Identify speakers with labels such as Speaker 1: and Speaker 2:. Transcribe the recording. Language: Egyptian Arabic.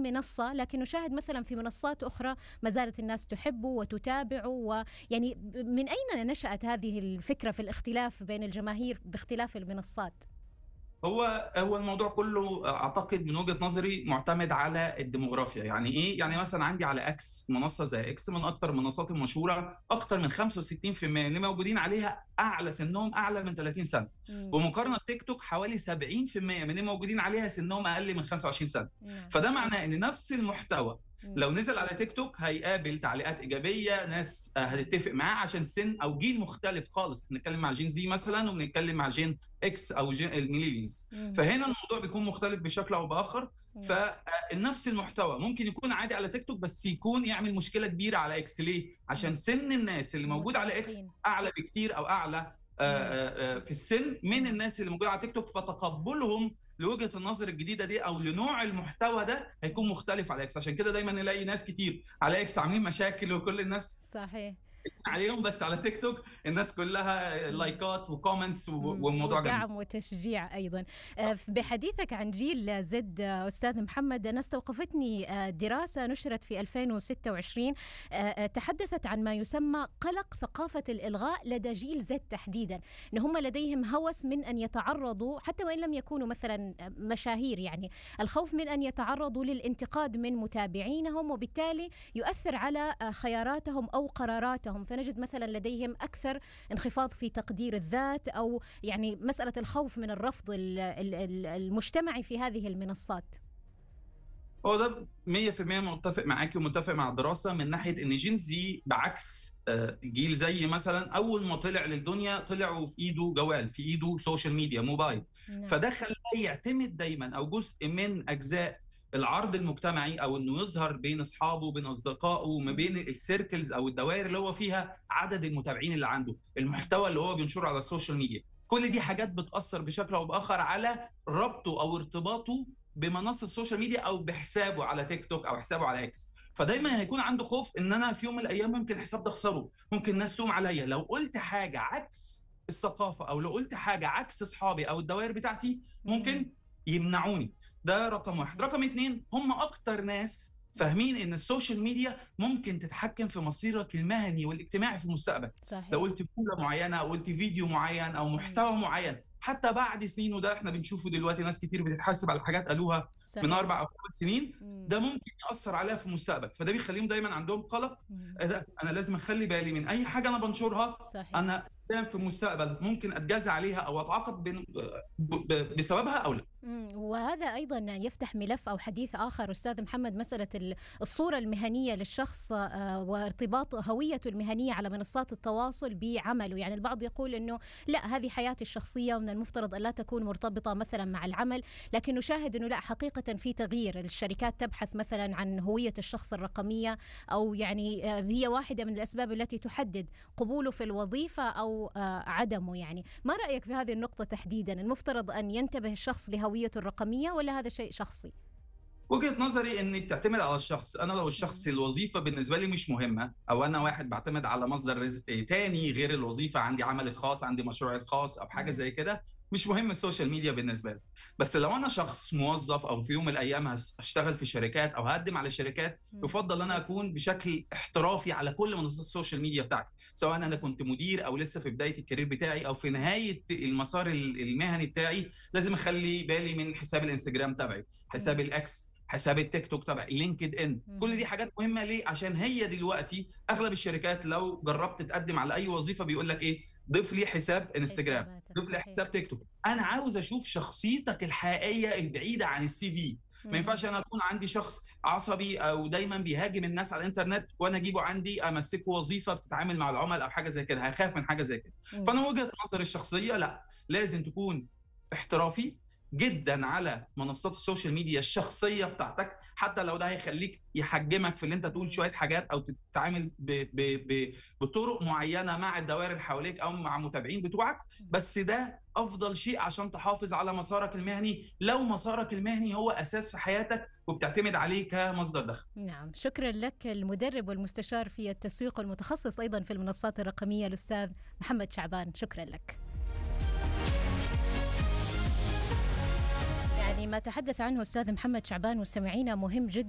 Speaker 1: منصة لكن نشاهد مثلا في منصات أخرى ما زالت الناس تحبه وتتابعه ويعني من أين نشأت هذه الفكرة في الاختلاف بين الجماهير باختلاف المنصات؟
Speaker 2: هو هو الموضوع كله اعتقد من وجهه نظري معتمد على الديموغرافيا يعني ايه يعني مثلا عندي على اكس منصه زي اكس من اكثر المنصات المشهوره اكثر من 65% اللي موجودين عليها اعلى سنهم اعلى من 30 سنه بمقارنه تيك توك حوالي 70% من اللي موجودين عليها سنهم اقل من 25 سنه
Speaker 1: نعم.
Speaker 2: فده معناه ان نفس المحتوى لو نزل على تيك توك هيقابل تعليقات ايجابيه ناس آه، هتتفق معاه عشان سن او جيل مختلف خالص بنتكلم مع جين زي مثلا وبنتكلم مع جين اكس او جين الميلينيالز
Speaker 1: مم.
Speaker 2: فهنا الموضوع بيكون مختلف بشكل او باخر
Speaker 1: مم.
Speaker 2: فنفس المحتوى ممكن يكون عادي على تيك توك بس يكون يعمل مشكله كبيره على اكس ليه عشان سن الناس اللي موجود على اكس
Speaker 1: متفقين.
Speaker 2: اعلى بكتير او اعلى آه، آه، آه، في السن من الناس اللي موجوده على تيك توك فتقبلهم لوجهه النظر الجديده دي او لنوع المحتوى ده هيكون مختلف على اكس عشان كده دايما نلاقي ناس كتير على اكس عاملين مشاكل وكل الناس
Speaker 1: صحيح
Speaker 2: عليهم بس على تيك توك الناس كلها لايكات وكومنتس والموضوع جميل
Speaker 1: ودعم وتشجيع ايضا آه، بحديثك عن جيل زد آه، استاذ محمد انا استوقفتني آه، دراسه نشرت في 2026 آه، آه، تحدثت عن ما يسمى قلق ثقافه الالغاء لدى جيل زد تحديدا ان هم لديهم هوس من ان يتعرضوا حتى وان لم يكونوا مثلا مشاهير يعني الخوف من ان يتعرضوا للانتقاد من متابعينهم وبالتالي يؤثر على آه، خياراتهم او قراراتهم فنجد مثلا لديهم اكثر انخفاض في تقدير الذات او يعني مساله الخوف من الرفض ال- ال- ال- المجتمعي في هذه المنصات
Speaker 2: هو ده 100% متفق معاكي ومتفق مع الدراسه من ناحيه ان جين زي بعكس آه، جيل زي مثلا اول ما طلع للدنيا طلعوا في ايده جوال في ايده سوشيال ميديا موبايل
Speaker 1: نعم.
Speaker 2: فده خلاه يعتمد دايما او جزء من اجزاء العرض المجتمعي او انه يظهر بين اصحابه وبين اصدقائه وما بين السيركلز او الدوائر اللي هو فيها عدد المتابعين اللي عنده المحتوى اللي هو بينشره على السوشيال ميديا كل دي حاجات بتاثر بشكل او باخر على ربطه او ارتباطه بمنصه السوشيال ميديا او بحسابه على تيك توك او حسابه على اكس فدايما هيكون عنده خوف ان انا في يوم من الايام ممكن الحساب ده اخسره ممكن الناس تقوم عليا لو قلت حاجه عكس الثقافه او لو قلت حاجه عكس اصحابي او الدوائر بتاعتي ممكن يمنعوني ده رقم واحد رقم اتنين هم اكتر ناس فاهمين ان السوشيال ميديا ممكن تتحكم في مصيرك المهني والاجتماعي في المستقبل
Speaker 1: صحيح
Speaker 2: لو قلت جمله معينه او قلت فيديو معين او محتوى معين حتى بعد سنين وده احنا بنشوفه دلوقتي ناس كتير بتتحاسب على حاجات قالوها
Speaker 1: صحيح.
Speaker 2: من اربع او خمس سنين
Speaker 1: مم.
Speaker 2: ده ممكن ياثر عليها في المستقبل فده بيخليهم دايما عندهم قلق
Speaker 1: مم.
Speaker 2: إيه ده انا لازم اخلي بالي من اي حاجه انا بنشرها
Speaker 1: صحيح
Speaker 2: انا قدام في المستقبل ممكن اتجازى عليها او اتعاقب بن- ب- ب- بسببها او لا
Speaker 1: مم. وهذا ايضا يفتح ملف او حديث اخر استاذ محمد مساله ال- الصوره المهنيه للشخص آه، وارتباط هويته المهنيه على منصات التواصل بعمله يعني البعض يقول انه لا هذه حياتي الشخصيه ومن المفترض ان لا تكون مرتبطه مثلا مع العمل لكن نشاهد انه لا حقيقه في تغيير الشركات تبحث مثلا عن هويه الشخص الرقميه او يعني آه، هي واحده من الاسباب التي تحدد قبوله في الوظيفه او آه، عدمه يعني ما رايك في هذه النقطه تحديدا المفترض ان ينتبه الشخص لهويته الرقميه ولا هذا شيء شخصي
Speaker 2: وجهه نظري ان تعتمد على الشخص انا لو الشخص الوظيفه بالنسبه لي مش مهمه او انا واحد بعتمد على مصدر رزق تاني غير الوظيفه عندي عملي الخاص عندي مشروعي الخاص او حاجه زي كده مش مهم السوشيال ميديا بالنسبه لي بس لو انا شخص موظف او في يوم من الايام هس- هشتغل في شركات او هقدم على شركات
Speaker 1: مم.
Speaker 2: يفضل انا اكون بشكل احترافي على كل منصات السوشيال ميديا بتاعتي سواء انا كنت مدير او لسه في بدايه الكارير بتاعي او في نهايه المسار ال- المهني بتاعي لازم اخلي بالي من حساب الانستجرام تبعي حساب الاكس حساب التيك توك تبعي لينكد ان
Speaker 1: مم.
Speaker 2: كل دي حاجات مهمه ليه عشان هي دلوقتي اغلب الشركات لو جربت تقدم على اي وظيفه بيقول لك ايه ضيف لي حساب انستجرام
Speaker 1: حساباتك،
Speaker 2: ضيف لي
Speaker 1: صحيح.
Speaker 2: حساب تيك توك انا عاوز اشوف شخصيتك الحقيقيه البعيده عن السي في ما ينفعش انا اكون عندي شخص عصبي او دايما بيهاجم الناس على الانترنت وانا اجيبه عندي امسكه وظيفه بتتعامل مع العملاء او حاجه زي كده هخاف من حاجه زي كده
Speaker 1: مم.
Speaker 2: فانا وجهه نظري الشخصيه لا لازم تكون احترافي جدا على منصات السوشيال ميديا الشخصيه بتاعتك حتى لو ده هيخليك يحجمك في اللي انت تقول شويه حاجات او تتعامل ب ب ب بطرق معينه مع الدوائر اللي حواليك او مع متابعين بتوعك بس ده افضل شيء عشان تحافظ على مسارك المهني لو مسارك المهني هو اساس في حياتك وبتعتمد عليه كمصدر دخل
Speaker 1: نعم شكرا لك المدرب والمستشار في التسويق والمتخصص ايضا في المنصات الرقميه الاستاذ محمد شعبان شكرا لك يعني ما تحدث عنه استاذ محمد شعبان مستمعينا مهم جدا